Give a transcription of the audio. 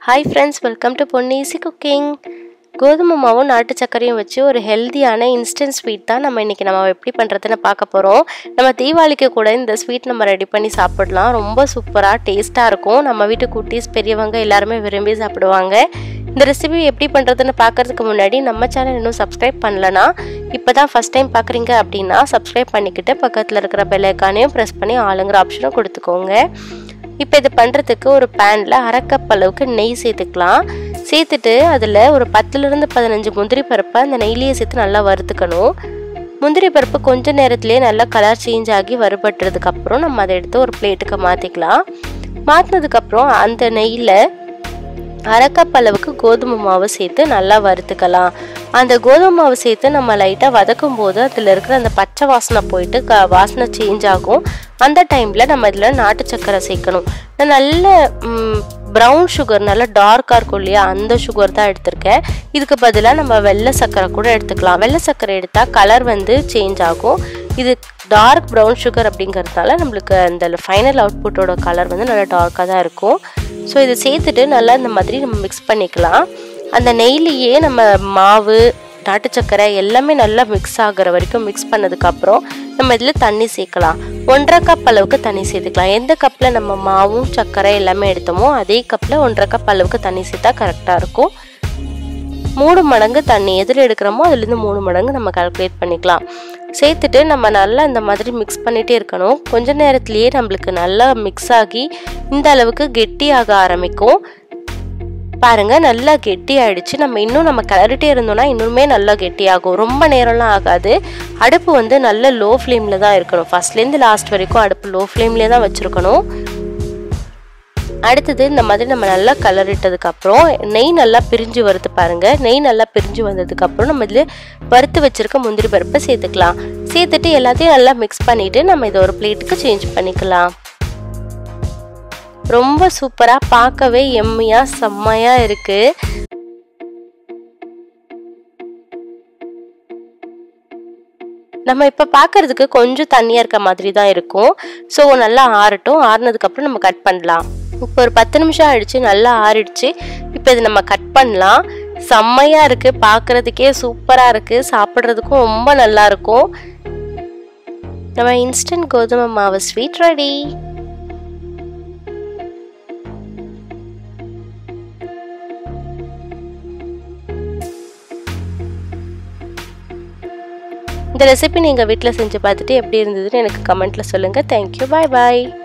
hi friends welcome to Ponni easy cooking கோதுமை மாவும் நாட்டு சர்க்கரையும் வச்சு ஒரு ஹெல்த்தியான இன்ஸ்டன்ட் ஸ்வீட் தான் நம்ம இன்றைக்கி நம்ம எப்படி பண்ணுறதுன்னு பார்க்க போகிறோம் நம்ம தீபாவளிக்கு கூட இந்த ஸ்வீட் நம்ம ரெடி பண்ணி சாப்பிடலாம் ரொம்ப சூப்பராக டேஸ்ட்டாக இருக்கும் நம்ம வீட்டு குட்டீஸ் பெரியவங்க எல்லாருமே விரும்பி சாப்பிடுவாங்க இந்த ரெசிபி எப்படி பண்ணுறதுன்னு பார்க்கறதுக்கு முன்னாடி நம்ம சேனல் இன்னும் சப்ஸ்கிரைப் பண்ணலனா இப்போ தான் ஃபஸ்ட் டைம் பார்க்குறீங்க அப்படின்னா சப்ஸ்கிரைப் பண்ணிக்கிட்டு பக்கத்தில் இருக்கிற பெல் ஐக்கானையும் ப்ரெஸ் பண்ணி ஆளுங்கிற ஆப்ஷனும் கொடுத்துக்கோங்க இப்போ இது பண்ணுறதுக்கு ஒரு பேனில் அரை கப் அளவுக்கு நெய் சேர்த்துக்கலாம் சேர்த்துட்டு அதில் ஒரு பத்துலேருந்து பதினஞ்சு முந்திரி பருப்பை அந்த நெய்லியை சேர்த்து நல்லா வறுத்துக்கணும் முந்திரி பருப்பு கொஞ்ச நேரத்துலேயே நல்லா கலர் சேஞ்ச் ஆகி வறுபட்டுறதுக்கப்புறம் நம்ம அதை எடுத்து ஒரு பிளேட்டுக்கு மாற்றிக்கலாம் மாற்றினதுக்கப்புறம் அந்த நெய்யில் அரை கப் அளவுக்கு கோதுமை மாவு சேர்த்து நல்லா வறுத்துக்கலாம் அந்த கோதுமை மாவு சேர்த்து நம்ம லைட்டாக வதக்கும் போது அதில் இருக்கிற அந்த பச்சை வாசனை போயிட்டு க வாசனை சேஞ்ச் ஆகும் அந்த டைமில் நம்ம இதில் நாட்டு சக்கரை சேர்க்கணும் நான் நல்ல ப்ரௌன் சுகர் நல்லா டார்க்காக இருக்கும் இல்லையா அந்த சுகர் தான் எடுத்திருக்கேன் இதுக்கு பதிலாக நம்ம வெள்ளை சக்கரை கூட எடுத்துக்கலாம் வெள்ளை சக்கரை எடுத்தால் கலர் வந்து சேஞ்ச் ஆகும் இது டார்க் ப்ரௌன் சுகர் அப்படிங்கிறதுனால நம்மளுக்கு அந்த ஃபைனல் அவுட்புட்டோட கலர் வந்து நல்லா டார்க்காக தான் இருக்கும் ஸோ இதை சேர்த்துட்டு நல்லா இந்த மாதிரி நம்ம மிக்ஸ் பண்ணிக்கலாம் அந்த நெய்லியே நம்ம மாவு நாட்டு சக்கரை எல்லாமே நல்லா மிக்ஸ் ஆகிற வரைக்கும் மிக்ஸ் பண்ணதுக்கப்புறம் நம்ம இதில் தண்ணி சேர்க்கலாம் ஒன்றரை கப் அளவுக்கு தண்ணி சேர்த்துக்கலாம் எந்த கப்பில் நம்ம மாவும் சர்க்கரை எல்லாமே எடுத்தோமோ அதே கப்பில் ஒன்றரை கப் அளவுக்கு தண்ணி சேர்த்தா கரெக்டாக இருக்கும் மூணு மடங்கு தண்ணி எதில் எடுக்கிறோமோ அதுலேருந்து மூணு மடங்கு நம்ம கால்குலேட் பண்ணிக்கலாம் சேர்த்துட்டு நம்ம நல்லா இந்த மாதிரி மிக்ஸ் பண்ணிகிட்டே இருக்கணும் கொஞ்ச நேரத்துலேயே நம்மளுக்கு நல்லா மிக்ஸ் ஆகி இந்த அளவுக்கு கெட்டியாக ஆரம்பிக்கும் பாருங்க நல்லா கெட்டி ஆயிடுச்சு நம்ம இன்னும் நம்ம கிளறிட்டே இருந்தோம்னா இன்னுமே நல்லா கெட்டியாகும் ரொம்ப நேரம்லாம் ஆகாது அடுப்பு வந்து நல்ல லோ ஃப்ளேமில் தான் இருக்கணும் ஃபர்ஸ்ட்லேருந்து லாஸ்ட் வரைக்கும் அடுப்பு லோ ஃப்ளேம்லேயே தான் வச்சுருக்கணும் அடுத்தது இந்த மாதிரி நம்ம நல்லா கலரிட்டதுக்கப்புறம் நெய் நல்லா பிரிஞ்சு வருது பாருங்க நெய் நல்லா பிரிஞ்சு வந்ததுக்கப்புறம் நம்ம இதில் வறுத்து வச்சிருக்க முந்திரி பருப்பை சேர்த்துக்கலாம் சேர்த்துட்டு எல்லாத்தையும் நல்லா மிக்ஸ் பண்ணிவிட்டு நம்ம இதை ஒரு பிளேட்டுக்கு சேஞ்ச் பண்ணிக்கலாம் ரொம்ப சூப்பராக பார்க்கவே எம்மையாக செம்மையாக இருக்குது நம்ம இப்போ பார்க்கறதுக்கு கொஞ்சம் தண்ணியாக இருக்க மாதிரி தான் இருக்கும் ஸோ நல்லா ஆறட்டும் ஆறுனதுக்கப்புறம் நம்ம கட் பண்ணலாம் இப்போ ஒரு பத்து நிமிஷம் ஆயிடுச்சு நல்லா ஆறிடுச்சு இப்போ இது நம்ம கட் பண்ணலாம் செம்மையாக இருக்குது பார்க்குறதுக்கே சூப்பராக இருக்குது சாப்பிட்றதுக்கும் ரொம்ப நல்லா இருக்கும் நம்ம இன்ஸ்டன்ட் கோதுமை மாவு ஸ்வீட் ரெடி இந்த ரெசிபி நீங்கள் வீட்டில் செஞ்சு பார்த்துட்டு எப்படி இருந்ததுன்னு எனக்கு கமெண்ட்டில் சொல்லுங்கள் தேங்க்யூ பாய் பாய்